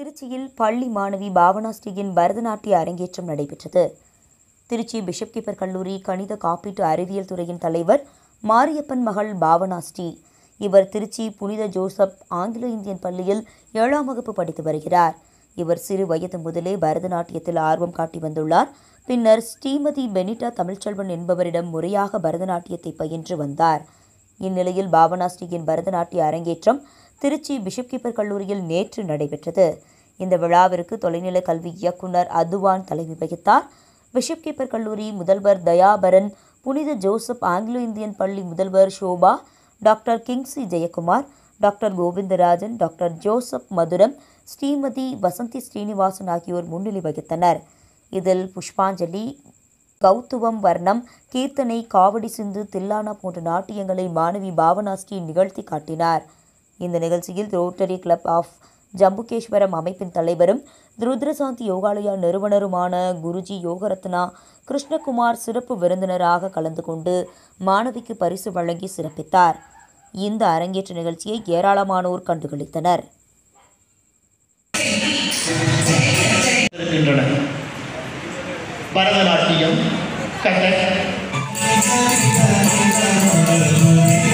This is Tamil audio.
திருச்சியில் பள்ளி மாணவி பாவனா ஸ்ரீயின் பரதநாட்டிய அரங்கேற்றம் நடைபெற்றது திருச்சி பிஷப் கீப்பர் கல்லூரி கணித காப்பீட்டு அறிவியல் துறையின் தலைவர் மாரியப்பன் மகள் பாவனா ஸ்ரீ இவர் திருச்சி புனித ஜோசப் ஆங்கிலோ இந்தியன் பள்ளியில் ஏழாம் வகுப்பு படித்து வருகிறார் இவர் சிறு வயது முதலே பரதநாட்டியத்தில் ஆர்வம் காட்டி வந்துள்ளார் பின்னர் ஸ்ரீமதி பெனிட்டா தமிழ்ச்செல்வன் என்பவரிடம் முறையாக பரதநாட்டியத்தை பயின்று வந்தார் இந்நிலையில் பாவனா ஸ்ரீயின் பரதநாட்டிய அரங்கேற்றம் திருச்சி பிஷப் கீப்பர் கல்லூரியில் நேற்று நடைபெற்றது இந்த விழாவிற்கு தொலைநிலை கல்வி இயக்குனர் அதுவான் தலைமை வகித்தார் பிஷப் கீப்பர் கல்லூரி முதல்வர் தயாபரன் புனித ஜோசப் ஆங்கிலோ இந்தியன் பள்ளி முதல்வர் Shobha doctor Kingsy Jayakumar doctor Govindarajan doctor Joseph Madhuram Srimathi Vasanthi Srinivasan ஆகியோர் முன்னிலை வகித்தனர் இதில் புஷ்பாஞ்சலி கௌத்துவம் வர்ணம் கீர்த்தனை காவடி சிந்து தில்லானா போன்ற நாட்டியங்களை மாணவி பாவனா ஸ்ரீ நிகழ்த்தி காட்டினார் இந்த நிகழ்ச்சியில் ரோட்டரி கிளப் ஆஃப் ஜம்புகேஸ்வரம் அமைப்பின் தலைவரும் ருத்ரசாந்தி யோகாலயா நிறுவனருமான குருஜி யோகரத்னா கிருஷ்ணகுமார் சிறப்பு விருந்தினராக கலந்து கொண்டு மாணவிக்கு பரிசு வழங்கி சிறப்பித்தார் இந்த அரங்கேற்ற நிகழ்ச்சியை ஏராளமானோர் கண்டுகளித்தனர் இருக்கின்றன பரதநாட்டியம் கதக்